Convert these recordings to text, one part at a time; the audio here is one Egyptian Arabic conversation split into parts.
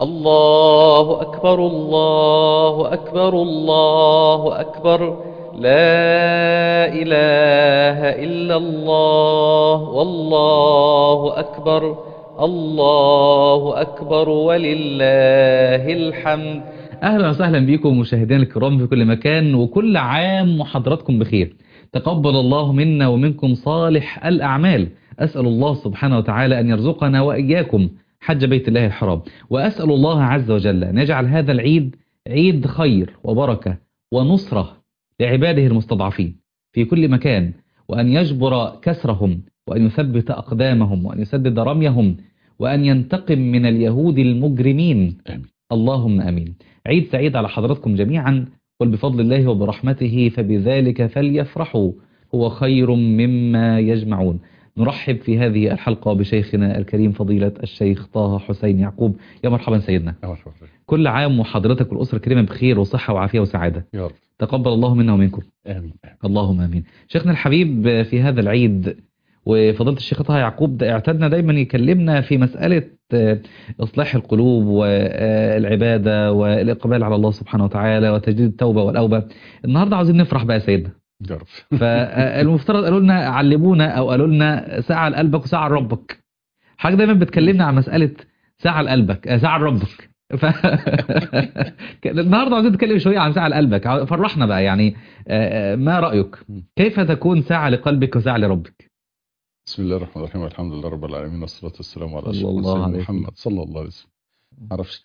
الله أكبر الله أكبر الله أكبر لا إله إلا الله والله أكبر الله أكبر ولله الحمد أهلا وسهلا بكم مشاهدينا الكرام في كل مكان وكل عام وحضراتكم بخير تقبل الله منا ومنكم صالح الأعمال أسأل الله سبحانه وتعالى أن يرزقنا وإياكم حج بيت الله الحرام وأسأل الله عز وجل أن يجعل هذا العيد عيد خير وبركة ونصرة لعباده المستضعفين في كل مكان وأن يجبر كسرهم وأن يثبت أقدامهم وأن يسدد رميهم وأن ينتقم من اليهود المجرمين آمين. اللهم أمين عيد سعيد على حضراتكم جميعا قل بفضل الله وبرحمته فبذلك فليفرحوا هو خير مما يجمعون نرحب في هذه الحلقة بشيخنا الكريم فضيلة الشيخ طه حسين يعقوب يا مرحبا سيدنا يا مرحبا بك. كل عام وحضرتك والأسرة الكريمة بخير وصحة وعافية وسعادة يا رب تقبل الله منا ومنكم آمين آمين. اللهم امين شيخنا الحبيب في هذا العيد وفضيله الشيخ طه يعقوب ده اعتدنا دايما يكلمنا في مسألة آه، إصلاح القلوب والعبادة والإقبال على الله سبحانه وتعالى وتجديد التوبة والأوبة النهاردة عاوزين نفرح بقى يا سيدنا يا رب فالمفترض قالوا لنا علمونا أو قالوا لنا ساعة لقلبك وساعة لربك حاجة دايما بتكلمنا عن مسألة ساعة لقلبك آه، ساعة لربك ف... النهارده عاوزين نتكلم شويه عن ساعه لقلبك عاو- فرحنا بقى يعني آه، آه، ما رايك كيف تكون ساعه لقلبك وساعه لربك بسم الله الرحمن الرحيم والحمد لله رب العالمين والصلاة والسلام على صلى أشرف الله المرسلين عليه محمد صلى الله عليه وسلم معرفش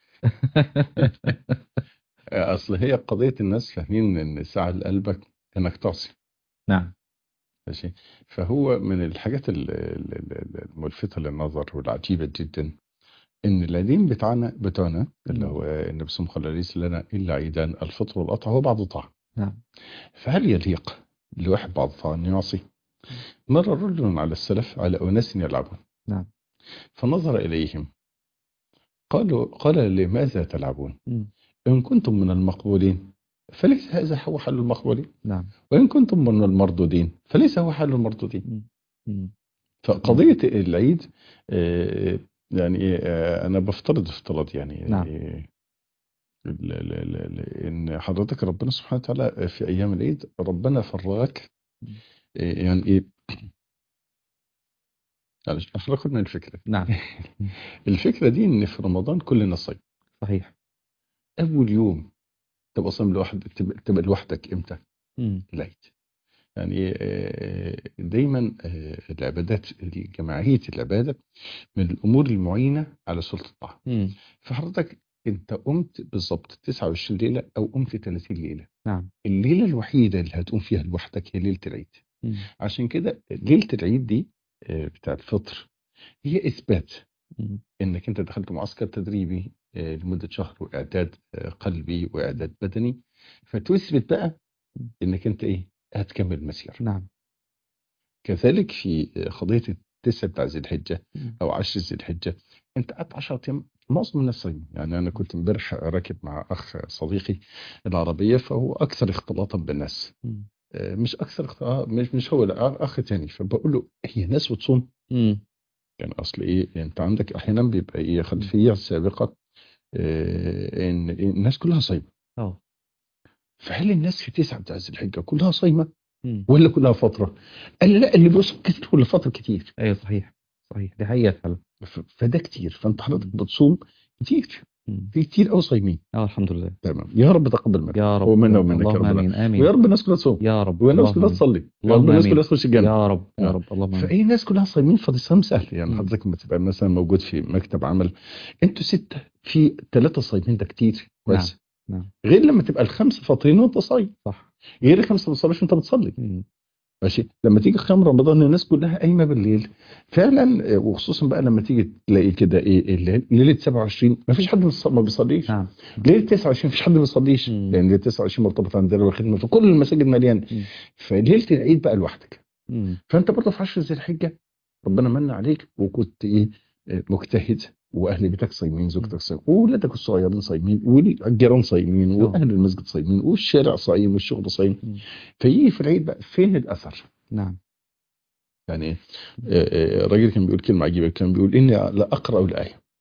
أصل هي قضية الناس فاهمين إن ساعة لقلبك إنك تعصي نعم ماشي فهو من الحاجات ال- ال- ال- الملفتة للنظر والعجيبة جدا إن الدين بتاعنا بتاعنا اللي هو النبي صلى الله عليه وسلم قال ليس لنا إلا عيدان الفطر والقطع هو بعض طاعة نعم فهل يليق لواحد بعض طاعة أن يعصي؟ مر رجل على السلف على أناس يلعبون نعم. فنظر إليهم قالوا قال لماذا تلعبون؟ مم. إن كنتم من المقبولين فليس هذا هو حل المقبولين نعم وإن كنتم من المردودين فليس هو حل المردودين مم. فقضية العيد آه، يعني آه، أنا بفترض افتراض يعني نعم. آه، ال- ال- ال- ال- إن حضرتك ربنا سبحانه وتعالى في أيام العيد ربنا فرغك آه، يعني إيه معلش أخرج من الفكرة نعم الفكرة دي إن في رمضان كلنا صيام صحيح أول يوم تبقى صايم لوحدك تبقى, تبقى لوحدك إمتى؟ مم. العيد يعني آه، دايما آه، العبادات جماعية العبادة من الأمور المعينة على سلطة الطاعة مم. فحضرتك أنت قمت بالظبط 29 ليلة أو قمت 30 ليلة نعم الليلة الوحيدة اللي هتقوم فيها لوحدك هي ليلة العيد مم. عشان كده ليلة العيد دي آه، بتاع الفطر هي إثبات مم. انك انت دخلت معسكر تدريبي آه، لمده شهر واعداد آه، قلبي واعداد بدني فتثبت بقى انك انت ايه هتكمل المسيره نعم كذلك في آه، قضيه التسع بتاع ذي الحجه مم. او عشر ذي الحجه انت قعدت 10 ايام معظم الناس صايمين يعني انا كنت امبارح راكب مع اخ صديقي العربيه فهو اكثر اختلاطا بالناس مم. آه، مش اكثر اختلاطا مش مش هو لا اخ تاني فبقول له هي ناس بتصوم مم. يعني اصل ايه انت عندك احيانا بيبقى ايه خلفيه سابقه آه، ان الناس كلها صايمه اه فهل الناس في تسعه بتاع ذي الحجه كلها صايمه مم. ولا كلها فتره؟ قال لي لا اللي بيصوم كتير ولا فتره كتير ايوه صحيح صحيح دي حقيقه فعلا ف- فده كتير فانت حضرتك بتصوم كتير مم. في كتير قوي صايمين اه الحمد لله تمام يا رب تقبل منا يا رب ومنا ومنك يا اللهم رب امين امين ويا رب الناس كلها تصوم يا رب ويا الناس اللهم كلها آمين. تصلي يا اللهم رب الناس آمين. كلها تخش الجنه يا رب يا آه. رب اللهم امين فايه الناس كلها صايمين فالصيام سهل يعني مم. حضرتك لما تبقى مثلا موجود في مكتب عمل انتوا سته في ثلاثه صايمين ده كتير كويس نعم. غير لما تبقى الخمسه فاطرين وانت صايم صح غير الخمسه ما بتصليش وانت بتصلي مم. ماشي لما تيجي خيام رمضان الناس كلها قايمه بالليل فعلا آه، وخصوصا بقى لما تيجي تلاقي كده ايه الليل- ليله 27 ما فيش حد بيص- ما بيصليش نعم ليله 29 ما فيش حد ما بيصليش مم. لان ليله 29 مرتبطه عندنا بالخدمه فكل المساجد مليانه مم. فليله العيد بقى لوحدك مم. فانت برضه في 10 ذي الحجه ربنا من عليك وكنت ايه آه، مجتهد واهل بيتك صايمين زوجتك صايمين واولادك الصغيرين صايمين والجيران صايمين آه. واهل المسجد صايمين والشارع صايم والشغل صايم مم. فيجي في العيد بقى فين الاثر؟ نعم يعني آه، آه، الراجل كان بيقول كلمه عجيبه كان بيقول اني لا اقرا الايه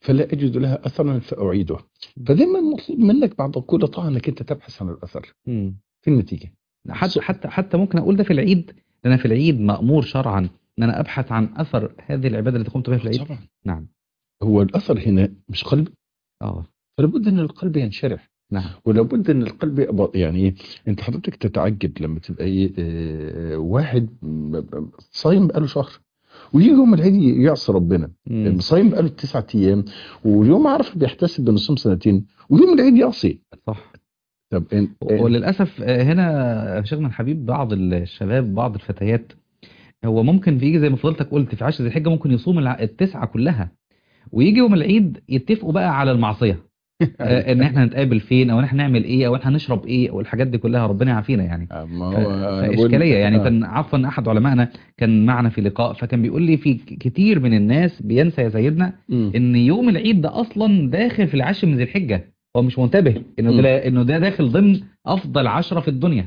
فلا اجد لها اثرا فاعيده فدايما مطلوب منك بعد كل طاعه انك انت تبحث عن الاثر مم. في النتيجه حتى حتى حتى ممكن اقول ده في العيد ده انا في العيد مأمور شرعا ان انا ابحث عن اثر هذه العباده اللي قمت بها في العيد طبعا نعم هو الاثر هنا مش قلب اه فلابد ان القلب ينشرح نعم ولابد ان القلب يقبض يعني ايه انت حضرتك تتعجب لما تبقى ايه آه، واحد م- م- صايم بقاله شهر ويجي يوم العيد يعصي ربنا مم. صايم بقاله تسعة ايام ويوم عارف بيحتسب انه صوم سنتين ويوم العيد يعصي صح طب ان وللاسف آه، هنا شيخنا الحبيب بعض الشباب بعض الفتيات هو ممكن بيجي زي ما فضلتك قلت في عشر ذي الحجه ممكن يصوم الع- التسعه كلها ويجي يوم العيد يتفقوا بقى على المعصيه آه، ان احنا نتقابل فين او ان احنا نعمل ايه او ان احنا نشرب ايه والحاجات دي كلها ربنا يعافينا يعني ما ف- هو أنا بقول- فاشكاليه يعني آه. كان عفوا احد علمائنا كان معنا في لقاء فكان بيقول لي في ك- كتير من الناس بينسى يا سيدنا مم. ان يوم العيد ده اصلا داخل في العاشر من ذي الحجه هو مش منتبه انه مم. ده انه ده داخل ضمن افضل عشرة في الدنيا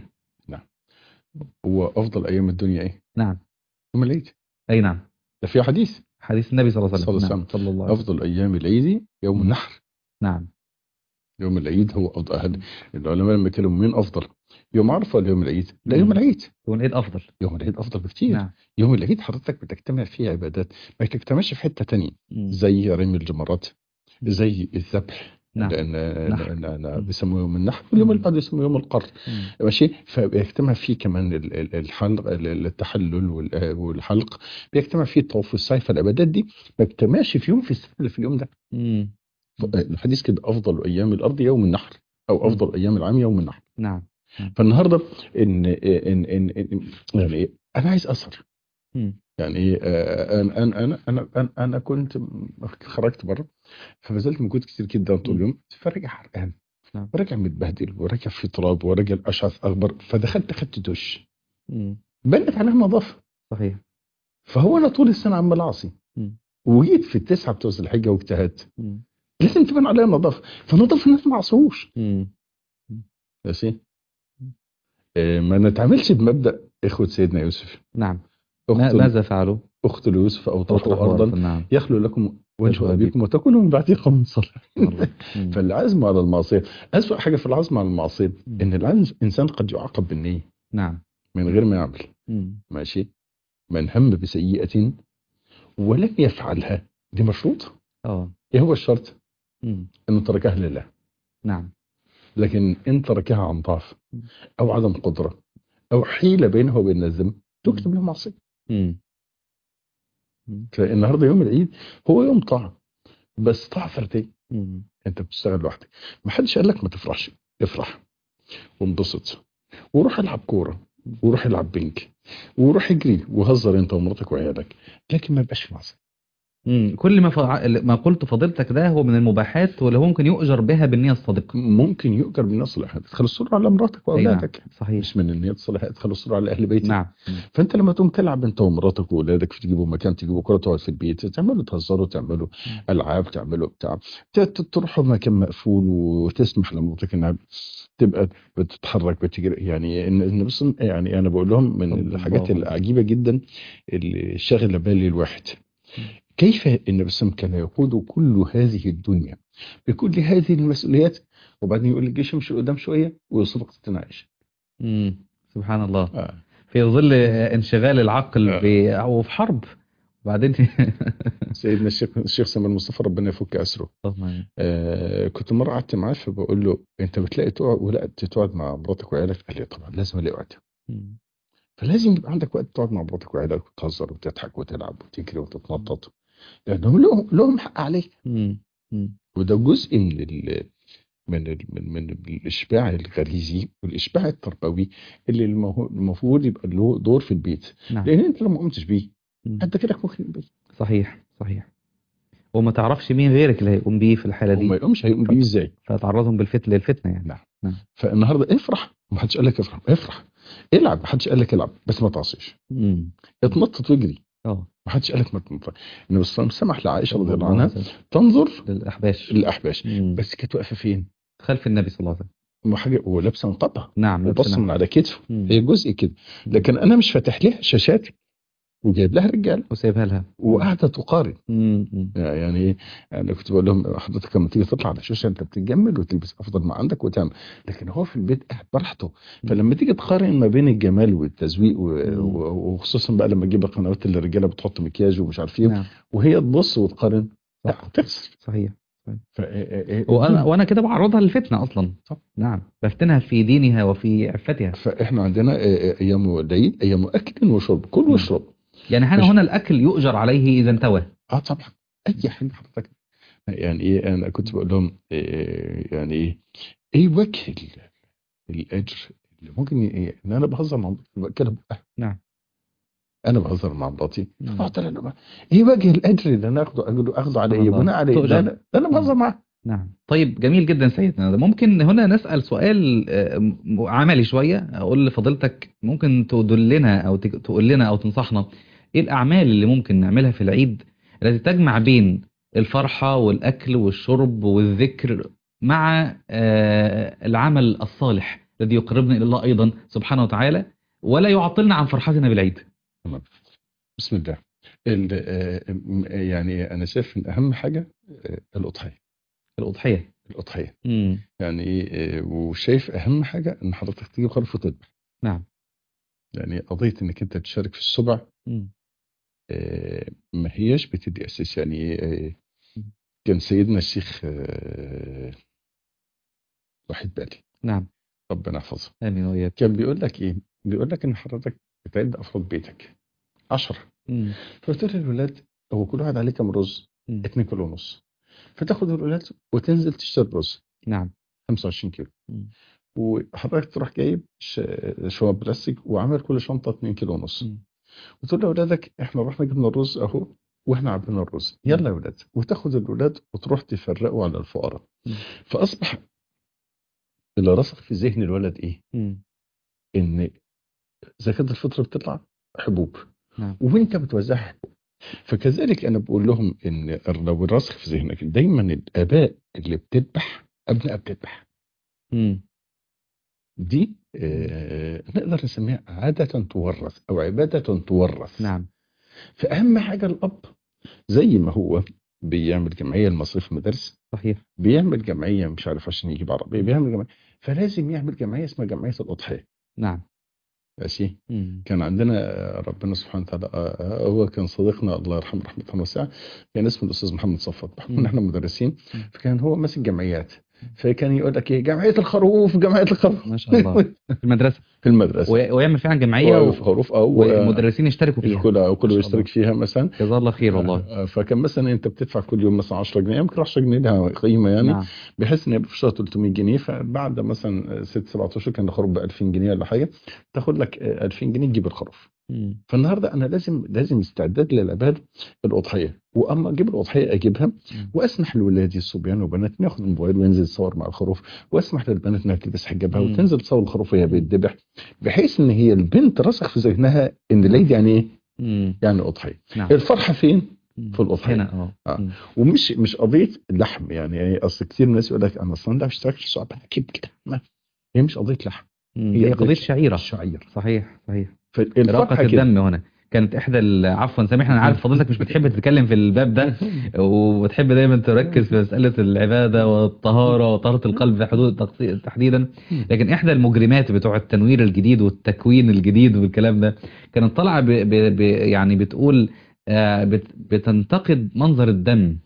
هو افضل ايام الدنيا ايه؟ نعم يوم العيد اي نعم ده في حديث حديث النبي صلى الله عليه وسلم صلى الله عليه نعم. صلى الله عليه وسلم افضل ايام العيد يوم مم. النحر نعم يوم العيد هو افضل أهل. العلماء لما كانوا مين افضل يوم عرفه ولا يوم العيد؟ لا مم. يوم العيد يوم العيد افضل يوم العيد افضل بكتير نعم يوم العيد حضرتك بتجتمع فيه عبادات ما تجتمعش في حته تانية مم. زي رمي الجمرات مم. زي الذبح نعم لان نحر. لأن- لأن مم. بيسموه يوم النحر واليوم مم. اللي بعده يسموه يوم القر مم. ماشي فبيجتمع فيه كمان ال- ال- الحلق ال- التحلل وال- والحلق بيجتمع فيه الطواف والسعي فالعبادات دي ما بتجتمعش في يوم في السنه اللي في اليوم ده مم. الحديث كده افضل ايام الارض يوم النحر او مم. افضل ايام العام يوم النحر نعم فالنهارده ان ان ان, إن يعني إيه؟ انا عايز اثر مم. يعني ايه آه، انا انا انا انا انا, أنا كنت خرجت بره فبذلت مجهود كتير جدا طول مم. اليوم فراجع حرقان نعم. وراجع متبهدل وراجع في تراب وراجع اشعث اخبر فدخلت خدت دش مم. بنت عليها نظافه صحيح فهو انا طول السنه عمال اعصي مم. وجيت في التسعه بتوع ذي الحجه واجتهدت مم. لازم تبان عليها نظافه فنظافه الناس ما عصوش مم. ماشي آه، ما نتعاملش بمبدا اخوه سيدنا يوسف نعم ما- اخت ماذا فعلوا؟ اخت ليوسف او تطوا أطرحوا ارضا أرضاً، نعم يخلو لكم وجه وجه ابيكم وتكونوا من بعده قوم صالحين والله. مم. فالعزم على المعصيه اسوء حاجه في العزم على المعصيه مم. ان الانسان قد يعاقب بالنيه نعم من غير ما يعمل مم. ماشي من هم بسيئه ولم يفعلها دي مشروط اه ايه هو الشرط مم. انه تركها لله نعم لكن ان تركها عن ضعف مم. او عدم قدره او حيله بينه وبين الذنب تكتب له معصيه مم. مم. فالنهارده يوم العيد هو يوم طاعه بس طاعه فرديه مم. انت بتشتغل لوحدك ما حدش قال لك ما تفرحش افرح وانبسط وروح العب كوره وروح العب بينك وروح اجري وهزر انت ومراتك وعيالك لكن ما يبقاش في معصيه مم. كل ما فع... ما قلت فضيلتك ده هو من المباحات واللي هو ممكن يؤجر بها بالنية الصادقة ممكن يؤجر بالنية الصالحة ادخل السرور على مراتك أي نعم واولادك صحيح مش من النية الصالحة ادخل السرور على اهل بيتك نعم فانت لما تقوم تلعب انت ومراتك واولادك في تجيبوا مكان تجيبوا كره تقعد في البيت تعملوا تهزروا تعملوا العاب تعملوا بتاع ت- ت- تروحوا مكان مقفول وتسمح لمراتك انها تبقى بتتحرك بتجري يعني ان إن بص يعني انا بقول لهم من الله الحاجات الله. العجيبه جدا اللي شاغله بالي الواحد كيف النبي صلى الله عليه وسلم كان يقود كل هذه الدنيا بكل هذه المسؤوليات وبعدين يقول لك امشي قدام شويه ويوصلك ستنا عائشه مم. سبحان الله آه. في ظل انشغال العقل آه. ب... أو في حرب وبعدين سيدنا الشيخ الشيخ سامي المصطفى ربنا يفك اسره اللهم آمين. آه كنت مره قعدت معاه فبقول له انت بتلاقي تقعد ولا تقعد مع مراتك وعيالك قال لي طبعا لازم الاقي وقت مم. فلازم يبقى عندك وقت تقعد مع مراتك وعيالك وتهزر وتضحك وتلعب وتجري وتتنطط لانهم لهم لهم حق عليك مم. مم. وده جزء من ال من ال من, من الاشباع الغريزي والاشباع التربوي اللي المه- المفروض يبقى له دور في البيت نعم لان انت لو ما قمتش بيه مم. انت كده ممكن البيت صحيح صحيح وما تعرفش مين غيرك اللي هيقوم بيه في الحالة وما دي يقومش هيقوم بيه ازاي فتعرضهم بالفتن للفتنة يعني نعم. نعم. فالنهارده افرح ما حدش قال لك افرح افرح العب ما حدش قال لك العب بس ما تعصيش مم. اتنطط واجري اه ما حدش قال لك ما تنطط النبي صلى الله عليه وسلم سمح لعائشه رضي الله الله عنها عليه وسلم. تنظر للأحباش للاحباش مم. بس كانت واقفه فين؟ خلف النبي صلى الله عليه وسلم وحاجه ولابسه نقابها نعم وبص لبسنا. من على كتفه مم. هي جزء كده لكن انا مش فاتح لها شاشات وجايب لها رجاله وسايبها لها وقاعده تقارن مم. مم. يعني ايه انا كنت بقول لهم حضرتك لما تيجي تطلع على الشاشه انت بتتجمل وتلبس افضل ما عندك وتعمل لكن هو في البيت قاعد براحته فلما تيجي تقارن ما بين الجمال والتزويق و- مم. و- وخصوصا بقى لما تجيب القنوات اللي الرجاله بتحط مكياج ومش عارف ايه نعم وهي تبص وتقارن لا صح. هتخسر صحيح ف- إيه- إيه- وانا وانا كده بعرضها للفتنه اصلا طب. نعم بفتنها في دينها وفي عفتها فاحنا عندنا آه، آه، ايام العيد ايام اكل وشرب كل مم. واشرب يعني هنا مش- هنا الاكل يؤجر عليه اذا انتوى اه طبعا اي حاجه حضرتك يعني ايه انا كنت بقول لهم إيه يعني ايه ايه وجه ال- الاجر اللي ممكن ي- ان انا بهزر مع مراتي كده بقى. نعم. انا بهزر مع مراتي مم. فقلت لها بقى، ايه وجه الاجر اللي انا اخده اخده, أخده على سبحان ايه الله. بناء على ايه تؤجر. ده انا ده أنا بهزر معاه نعم طيب جميل جدا سيدنا ده ممكن هنا نسأل سؤال آه، م- عملي شوية أقول لفضيلتك ممكن تدلنا أو تج- تقول لنا أو تنصحنا إيه الأعمال اللي ممكن نعملها في العيد التي تجمع بين الفرحة والأكل والشرب والذكر مع آه، العمل الصالح الذي يقربنا إلى الله أيضا سبحانه وتعالى ولا يعطلنا عن فرحتنا بالعيد تمام بسم الله ال- آه، م- يعني انا شايف ان اهم حاجه آه، الاضحيه الأضحية الاضحيه مم. يعني إيه، وشايف اهم حاجه ان حضرتك تجيب خروف وتذبح نعم يعني قضيه انك انت تشارك في السبع مم. آه، ما هياش بتدي اساس يعني آه، كان سيدنا الشيخ آه، وحيد بالي نعم ربنا يحفظه آمين وإياك كان بيقول لك ايه بيقول لك ان حضرتك بتعد افراد بيتك 10 مم. فقلت للولاد هو كل واحد عليه كام رز مم. 2 كيلو ونص فتاخد الولاد وتنزل تشتري رز نعم 25 كيلو مم. وحضرتك تروح جايب ش- شويه بلاستيك وعامل كل شنطه 2 كيلو ونص مم. وتقول لاولادك احنا رحنا جبنا الرز اهو واحنا عاملين الرز يلا يا ولاد وتاخد الولاد وتروح تفرقوا على الفقراء مم. فاصبح اللي رسخ في ذهن الولد ايه؟ مم. ان زكاه الفطر بتطلع حبوب نعم. وانت بتوزعها حبوب فكذلك انا بقول لهم ان لو الرسخ في ذهنك دايما الاباء اللي بتذبح ابناء بتذبح مم. دي آه نقدر نسميها عاده تورث او عباده تورث نعم فاهم حاجه الاب زي ما هو بيعمل جمعيه لمصاريف المدارس صحيح بيعمل جمعيه مش عارف عشان يجيب عربيه بيعمل جمعيه فلازم يعمل جمعيه اسمها جمعيه الاضحيه نعم ماشي مم. كان عندنا آه، ربنا سبحانه وتعالى آه، آه، هو كان صديقنا الله يرحمه رحمه واسعه كان اسمه الاستاذ محمد صفوت بحكم ان مم. احنا مدرسين مم. فكان هو ماسك جمعيات فكان يقول لك ايه جمعيه الخروف جمعيه الخروف ما شاء الله في المدرسة في المدرسه وي- ويعمل فعلا جمعية و- و- في خروف او والمدرسين يشتركوا فيها كل ما كله شاء يشترك فيها مثلا جزاه الله خير والله آه، فكان مثلا انت بتدفع كل يوم مثلا 10 جنيه يمكن 10 جنيه لها قيمه يعني نعم بحيث ان يبقى في الشهر 300 جنيه فبعد مثلا 6 7 اشهر كان الخروف ب 2000 جنيه ولا حاجه تاخد لك آه، 2000 جنيه تجيب الخروف مم. فالنهارده انا لازم لازم استعداد للعباد الاضحيه واما اجيب الاضحيه اجيبها واسمح لولادي الصبيان وبنات إنه ياخد الموبايل وينزل يصور مع الخروف واسمح للبنات انها تلبس حجابها مم. وتنزل تصور الخروف وهي بيتذبح بحيث ان هي البنت رسخ في ذهنها ان العيد يعني ايه؟ مم. يعني اضحيه نعم الفرحه فين؟ مم. في الأضحية. هنا اه آه. مم. ومش مش قضيه اللحم يعني يعني اصل كتير من الناس يقول لك انا اصلا ده اشتركت في السؤال اكيد كده ما- هي مش قضيه لحم مم. هي هي قضية قضية شعيرة الشعير صحيح صحيح فالفرحه إراقة كده الدم هنا كانت إحدى ال- عفوا سامحنا أنا عارف فضيلتك مش بتحب تتكلم في الباب ده وبتحب دايما تركز في مسألة العبادة والطهارة وطهارة القلب في حدود التقصي- تحديدا لكن إحدى المجرمات بتوع التنوير الجديد والتكوين الجديد والكلام ده كانت طالعة ب... ب... ب... يعني بتقول آه، بت... بتنتقد منظر الدم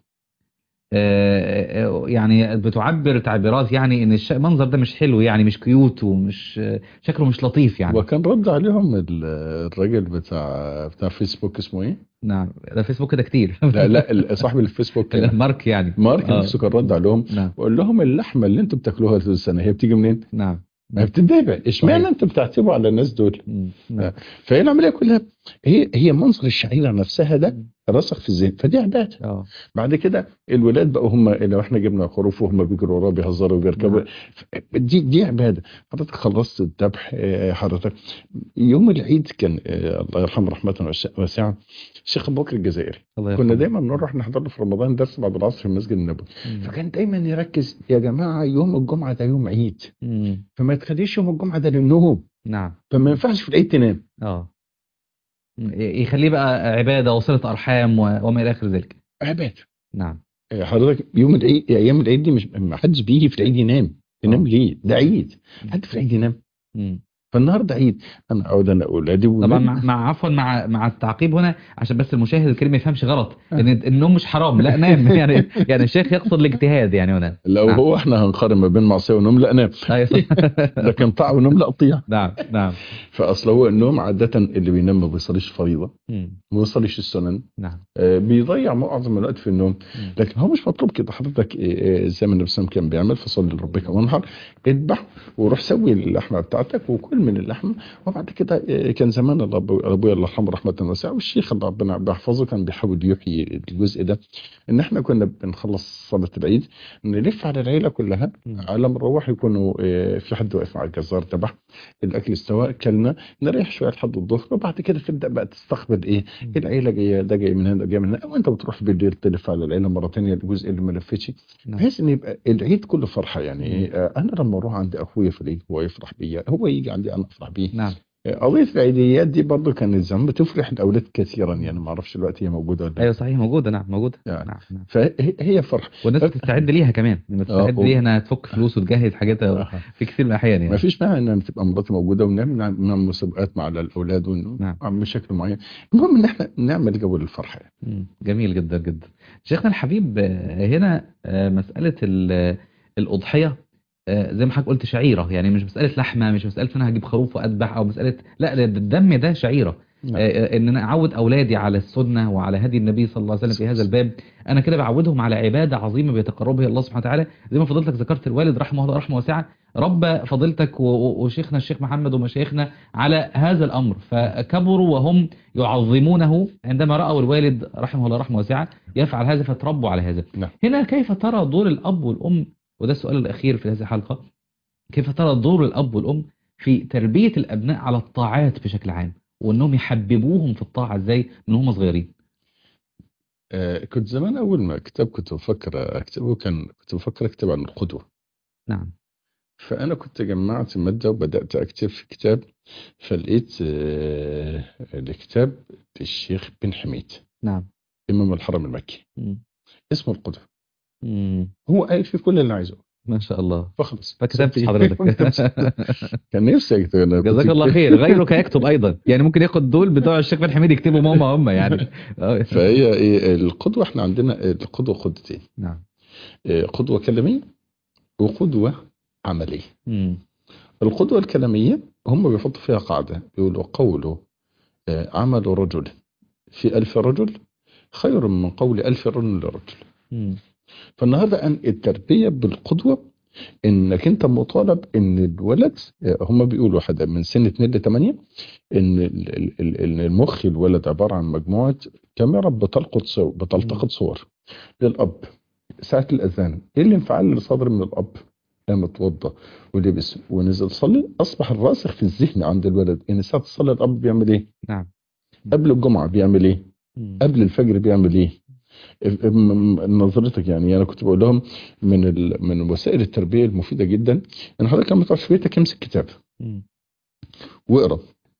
آه، آه، يعني بتعبر تعبيرات يعني ان الش- المنظر ده مش حلو يعني مش كيوت ومش آه، شكله مش لطيف يعني وكان رد عليهم ال- الراجل بتاع بتاع فيسبوك اسمه ايه؟ نعم ده فيسبوك ده كتير لا لا ال- صاحب الفيسبوك كان- مارك يعني مارك آه. نفسه كان رد عليهم نعم وقال لهم اللحمه اللي انتم بتاكلوها طول السنه هي بتيجي منين؟ نعم ما هي بتتباع اشمعنى صحيح. انتم بتعتبوا على الناس دول؟ مم. نعم فهي العمليه كلها هي هي منظر الشعيره نفسها ده رسخ في الذهن فدي عباده اه بعد كده الولاد بقوا هم لو احنا جبنا خروف وهم بيجروا وراه بيهزروا وبيركبوا دي دي عباده حضرتك خلصت الذبح آه، حضرتك يوم العيد كان آه، الله يرحمه رحمه واسعه واسعة، الشيخ ابو بكر الجزائري الله كنا يرحمه. دايما نروح نحضر له في رمضان درس بعد العصر في المسجد النبوي مم. فكان دايما يركز يا جماعه يوم الجمعه ده يوم عيد مم. فما تخليش يوم الجمعه ده للنوم نعم فما ينفعش في العيد تنام اه يخليه بقى عبادة وصلة أرحام و- وما إلى آخر ذلك عباده نعم حضرتك يوم العيد ايام العيد دي مش ما حدش بيجي في العيد ينام ينام آه. ليه؟ ده عيد حد في العيد ينام مم. فالنهارده عيد انا اقعد انا اولادي طبعا وولادي مع, مع عفوا مع مع التعقيب هنا عشان بس المشاهد الكريم ما يفهمش غلط آه. ان النوم مش حرام لا نام يعني يعني الشيخ يقصد الاجتهاد يعني هنا لو نعم. هو احنا هنقارن ما بين معصيه ونوم لا نام أيوة صح. لكن طاعه ونوم لا اطيع نعم نعم فاصل هو النوم عاده اللي بينام ما بيصليش فريضه مم. ما بيصليش السنن نعم آه، بيضيع معظم الوقت في النوم مم. لكن هو مش مطلوب كده حضرتك آه، آه، زي ما النبي صلى الله عليه وسلم كان بيعمل فصلي لربك وانحر اذبح وروح سوي اللحمه بتاعتك وكل من اللحمه وبعد كده آه، كان زمان الله أبو- ابويا الله يرحمه رحمه واسعه والشيخ الله ربنا بيحفظه كان بيحاول يحيي الجزء ده ان احنا كنا بنخلص صلاه العيد نلف على العيله كلها مم. على ما نروح يكونوا آه، في حد واقف مع الجزار تبع الاكل استوى اكلنا نريح شويه لحد الظهر وبعد كده تبدا بقى تستقبل ايه مم. العيله جايه ده جاي من هنا ده جاي من هنا وانت بتروح بالليل تلف على العيله مره ثانيه الجزء اللي ما لفتش نعم. بحيث ان يبقى العيد كله فرحه يعني إيه، آه، انا لما اروح عند اخويا في العيد هو يفرح بيا هو يجي عندي انا افرح بيه نعم آه، قضيه العيديات دي برضو كانت زمان بتفرح الاولاد كثيرا يعني ما اعرفش دلوقتي هي موجوده ولا لا ايوه صحيح موجوده نعم موجوده يعني. نعم نعم فهي هي فرحه والناس بتستعد ليها كمان لما تستعد آه، ليها انها تفك فلوس وتجهز حاجاتها آه. في كثير من الاحيان ما يعني فيش مانع ان تبقى مراتي موجوده ونعمل نعمل مسابقات مع الاولاد نعم. ونعمل بشكل معين المهم ان احنا نعمل جو للفرحه يعني. مم. جميل جدا جدا شيخنا الحبيب آه، هنا آه، مسألة ال- الأضحية آه، زي ما حضرتك قلت شعيرة يعني مش مسألة لحمة مش مسألة ان انا هجيب خروف وأذبح أو مسألة لا ده الدم ده شعيرة نعم. آه، آه، ان انا اعود اولادي على السنه وعلى هدي النبي صلى الله عليه وسلم في هذا الباب انا كده بعودهم على عباده عظيمه بيتقربوا بها الله سبحانه وتعالى زي ما فضيلتك ذكرت الوالد رحمه الله رحمه واسعه ربى فضيلتك و- و- وشيخنا الشيخ محمد ومشايخنا على هذا الامر فكبروا وهم يعظمونه عندما راوا الوالد رحمه الله رحمه واسعه يفعل هذا فتربوا على هذا نعم. هنا كيف ترى دور الاب والام وده السؤال الاخير في هذه الحلقه كيف ترى دور الاب والام في تربيه الابناء على الطاعات بشكل عام وانهم يحببوهم في الطاعه ازاي من هم صغيرين آه، كنت زمان اول ما كتاب كنت بفكر اكتبه كان كنت بفكر اكتب عن القدوه نعم فانا كنت جمعت ماده وبدات اكتب في كتاب فلقيت آه، الكتاب للشيخ بن حميد نعم امام الحرم المكي مم. اسمه القدوه مم. هو قايل في كل اللي عايزه ما شاء الله فخلص فكتبتش حضرتك كان نفسي اكتب أنا كنت جزاك الله كتبت- خير غيرك يكتب ايضا يعني ممكن ياخد دول بتوع الشيخ بن حميد يكتبوا ماما هم يعني آه. فهي ايه القدوه احنا عندنا القدوه قدتين نعم آه، قدوه كلاميه وقدوه عمليه مم. القدوة الكلامية هم بيحطوا فيها قاعدة بيقولوا قوله آه، عمل رجل في ألف رجل خير من قول ألف رجل لرجل مم. فالنهاردة أن التربية بالقدوة انك انت مطالب ان الولد آه، هم بيقولوا حدا من سن 2 ل 8 ان ال- ال- ال- إن المخ الولد عباره عن مجموعه كاميرا بتلقط صور بتلتقط صور للاب ساعه الاذان ايه الانفعال اللي صادر من الاب قام اتوضى ولبس ونزل صلي اصبح الراسخ في الذهن عند الولد ان ساعه الصلاه الاب بيعمل ايه نعم قبل الجمعه بيعمل ايه مم. قبل الفجر بيعمل ايه م- م- نظرتك يعني انا كنت بقول لهم من ال... من وسائل التربيه المفيده جدا ان حضرتك لما تعرف في بيتك امسك كتاب مم. واقرا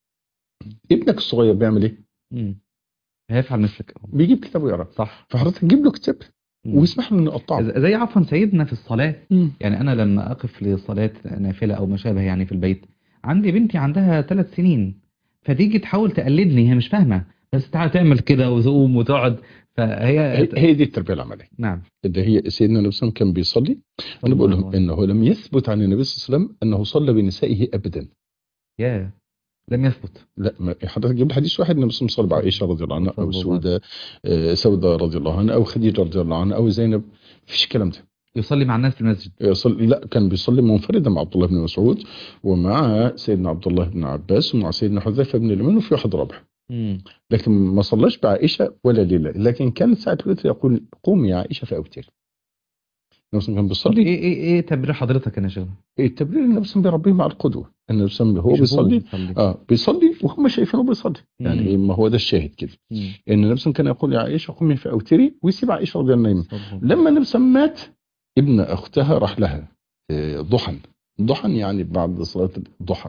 ابنك الصغير بيعمل ايه؟ مم. هيفعل مثلك بيجيب كتاب ويقرا صح فحضرتك تجيب له كتاب مم. واسمح له انه يقطعه ز- زي عفوا سيدنا في الصلاة مم. يعني أنا لما أقف لصلاة نافلة أو ما شابه يعني في البيت عندي بنتي عندها ثلاث سنين فتيجي تحاول تقلدني هي مش فاهمة بس تعالى تعمل كده وتقوم وتقعد فهي هي هي دي التربيه العمليه نعم اللي هي سيدنا النبي صلى الله عليه وسلم كان بيصلي انا بقول لهم انه لم يثبت عن النبي صلى الله عليه وسلم انه صلى بنسائه ابدا يا لم يثبت لا ما حضرتك جيب لي حديث واحد النبي صلى الله عليه وسلم بعائشه رضي الله عنها او صلى الله سوده آه، سوده رضي الله عنها او خديجه رضي الله عنها او زينب مفيش الكلام ده يصلي مع الناس في المسجد يصلي لا كان بيصلي منفردا مع عبد الله بن مسعود ومع سيدنا عبد الله بن عباس ومع سيدنا حذيفه بن اليمان وفي واحد رابع مم. لكن ما صلاش بعائشه ولا ليله لكن كان ساعه الوتر يقول قومي يا عائشه فاوتري النبي صلى الله عليه وسلم كان طب بيصلي ايه ايه ايه تبرير حضرتك يا شيخ التبرير النبي صلى الله عليه وسلم بيربيه مع القدوه النبي صلى الله عليه وسلم هو بيصلي اه بيصلي وهم شايفينه بيصلي يعني مم. إيه، ما هو ده الشاهد كده مم. ان النبي صلى الله عليه وسلم كان يقول يا عائشه قومي فاوتري ويسيب عائشه رضي الله عنها صلى الله. لما النبي صلى الله عليه وسلم مات ابن اختها راح لها آه، ضحى ضحى يعني بعد صلاه الضحى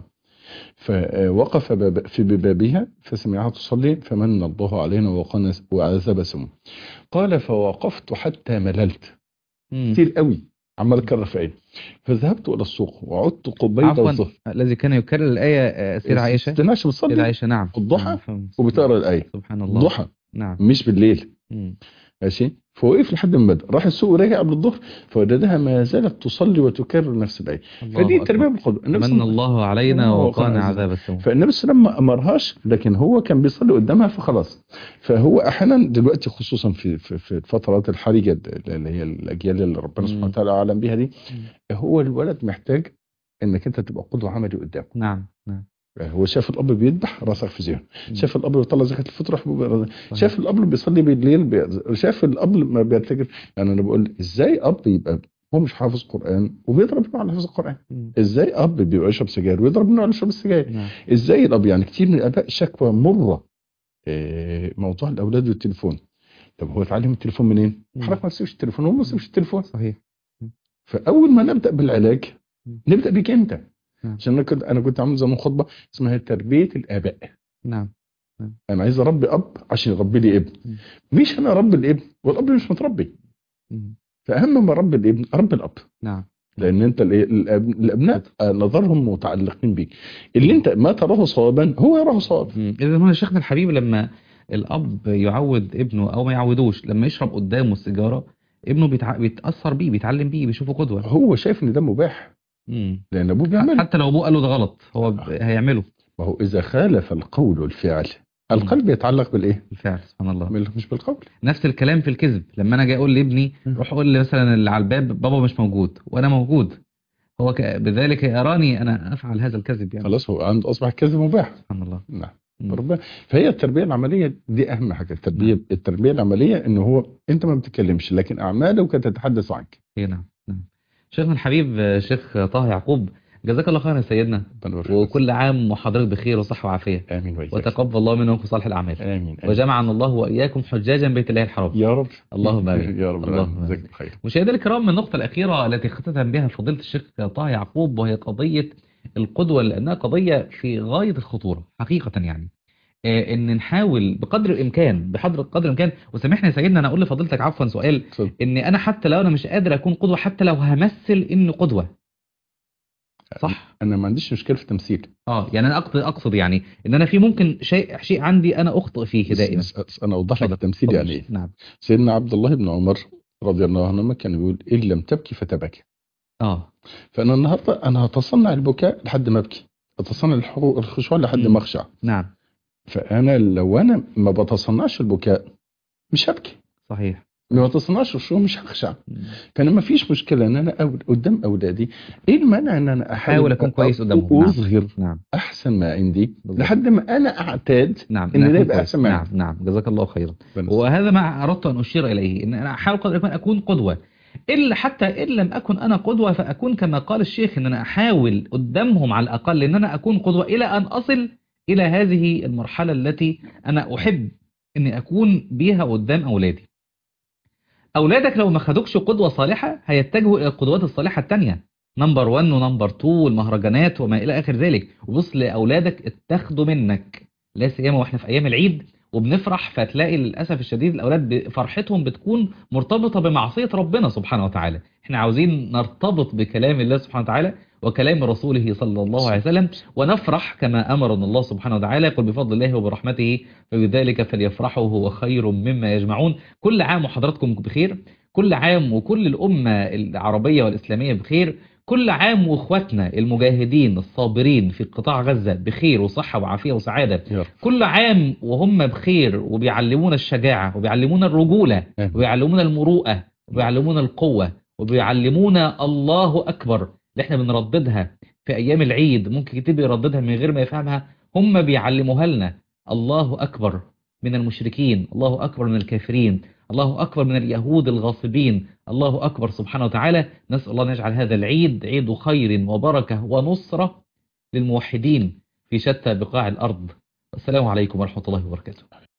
فوقف باب في بابها فسمعها تصلي فمن الله علينا ووقانا وعذاب سموم قال فوقفت حتى مللت مم. كتير قوي عمال اكرر في ايه فذهبت الى السوق وعدت قبيل عفوا الظهر الذي كان يكرر الآية آه، سيدة عائشة تنعش سيدة بتصلي عائشة نعم الضحى نعم، فهم. وبتقرا الايه سبحان الله الضحى نعم مش بالليل مم. ماشي فوقف لحد ما بدأ راح السوق ورجع قبل الظهر فوجدها ما زالت تصلي وتكرر نفس الايه الله فدي أكبر. التربيه بالقدوه النبي صلى من الله الله علينا الله ووقانا وقانا عذاب السموم فالنبي صلى الله عليه وسلم ما امرهاش لكن هو كان بيصلي قدامها فخلاص فهو احيانا دلوقتي خصوصا في في, في الفترات الحرجه اللي هي الاجيال اللي ربنا سبحانه مم. وتعالى اعلم بيها دي هو الولد محتاج انك انت تبقى قدوه عملي قدامه نعم نعم هو شاف الاب بيذبح راسخ في ذهنه مم. شاف الاب بيطلع زكاه الفطر راح صحيح. شاف الاب اللي بيصلي بالليل بي... شاف الاب ما بيتجر يعني انا بقول ازاي اب يبقى هو مش حافظ قران وبيضرب ابنه على حفظ القران مم. ازاي اب بيبقى يشرب سجاير ويضرب ابنه على يشرب السجاير نعم ازاي الاب يعني كتير من الاباء شكوى مره آه، موضوع الاولاد والتليفون طب هو اتعلم التليفون منين؟ مم. حضرتك ما تسيبش التليفون هو ما تسيبش التليفون صحيح فاول ما نبدا بالعلاج مم. نبدا بيك انت نعم. عشان انا كنت انا كنت عامل زمان خطبه اسمها تربيه الاباء نعم انا عايز اربي اب عشان يربي لي ابن مم. مش انا اربي الابن والاب مش متربي مم. فاهم ما اربي الابن اربي الاب نعم لان انت الإيه؟ الأب- الابناء آه، نظرهم متعلقين بيك اللي انت ما تراه صوابا هو يراه صواب إذا هنا شيخنا الحبيب لما الأب يعود ابنه أو ما يعودوش لما يشرب قدامه السيجارة ابنه بيتع... بيتأثر بيه بيتعلم بيه بيشوفه قدوة هو شايف ان ده مباح مم. لان ابوه بيعمل حتى لو أبوه قال له ده غلط هو ب... هيعمله ما هو اذا خالف القول والفعل القلب يتعلق بالايه بالفعل سبحان الله مش بالقول نفس الكلام في الكذب لما أنا جاي أقول لابني مم. روح قول لي مثلا اللي على الباب بابا مش موجود وأنا موجود هو ك... بذلك يراني أنا أفعل هذا الكذب يعني خلاص هو عنده اصبح الكذب مباح سبحان الله نعم مم. ربنا فهي التربيه العمليه دي اهم حاجه التربيه التربيه العمليه ان هو انت ما بتتكلمش لكن اعمالك تتحدث عنك إيه نعم نعم شيخنا الحبيب آه، شيخ طه يعقوب جزاك الله خيرا يا سيدنا ربنا يبارك فيك. وكل عام وحضرتك بخير وصحة وعافية امين وإياك. وتقبل الله منا ومنكم صالح الأعمال امين آمين. وجمعنا الله وإياكم حجاجا بيت الله الحرام يا رب اللهم آمين يا رب اللهم اللهم آمين. جزاك بخير مشاهدينا الكرام من النقطة الأخيرة التي اختتم بها فضيلة الشيخ طه يعقوب وهي قضية القدوة لأنها قضية في غاية الخطورة حقيقة يعني آه، ان نحاول بقدر الامكان بحضر قدر الامكان وسامحني يا سيدنا انا اقول لفضيلتك عفوا سؤال اتفضل. ان انا حتى لو انا مش قادر اكون قدوة حتى لو همثل اني قدوة صح انا ما عنديش مشكله في التمثيل اه يعني انا اقصد اقصد يعني ان انا في ممكن شيء شيء عندي انا اخطئ فيه بس- دائما بس- بس انا اوضح لك اتفضل. التمثيل يعني ايه نعم سيدنا عبد الله بن عمر رضي الله عنهما كان بيقول ان لم تبكي فتبكي اه فانا النهارده انا هتصنع البكاء لحد ما ابكي اتصنع الحقوق- الخشوع لحد مم. ما اخشع نعم فانا لو انا ما بتصنعش البكاء مش هبكي صحيح ما بتصنعش الخشوع مش هخشع مم. فانا ما فيش مشكله ان انا أول قدام اولادي ايه المانع ان انا أحاول احاول أكون كويس قدامهم. نعم. واظهر نعم احسن ما عندي بالظبط. لحد ما انا اعتاد نعم إن ده أكون يبقى كويس. أحسن ما نعم عندي. نعم جزاك الله خيرا بنس. وهذا ما أردت أن أشير إليه إن أنا أحاول قدر الإمكان أكون قدوة إلا حتى إن لم أكن أنا قدوة فأكون كما قال الشيخ إن أنا أحاول قدامهم على الأقل إن أنا أكون قدوة إلى أن أصل إلى هذه المرحلة التي أنا أحب إني أكون بيها قدام أولادي أولادك لو ما خدوكش قدوة صالحة هيتجهوا إلى القدوات الصالحة التانية نمبر 1 ونمبر 2 والمهرجانات وما إلى آخر ذلك وبص لأولادك اتخذوا منك لا سيما واحنا في أيام العيد وبنفرح فتلاقي للأسف الشديد الأولاد ب- فرحتهم بتكون مرتبطة بمعصية ربنا سبحانه وتعالى احنا عاوزين نرتبط بكلام الله سبحانه وتعالى وكلام رسوله صلى الله عليه وسلم ونفرح كما أمرنا الله سبحانه وتعالى قل بفضل الله وبرحمته فبذلك فليفرحوا هو خير مما يجمعون كل عام وحضراتكم بخير كل عام وكل الأمة العربية والإسلامية بخير كل عام واخواتنا المجاهدين الصابرين في قطاع غزة بخير وصحة وعافية وسعادة يا رب. كل عام وهم بخير وبيعلمونا الشجاعة وبيعلمونا الرجولة آمين. وبيعلمونا المروءة وبيعلمونا القوة وبيعلمونا الله أكبر اللي احنا بنرددها في أيام العيد ممكن كتير بيرددها من غير ما يفهمها هم بيعلموها لنا الله أكبر من المشركين الله أكبر من الكافرين الله أكبر من اليهود الغاصبين الله أكبر سبحانه وتعالى نسأل الله أن يجعل هذا العيد عيد خير وبركة ونصرة للموحدين في شتى بقاع الأرض السلام عليكم ورحمة الله وبركاته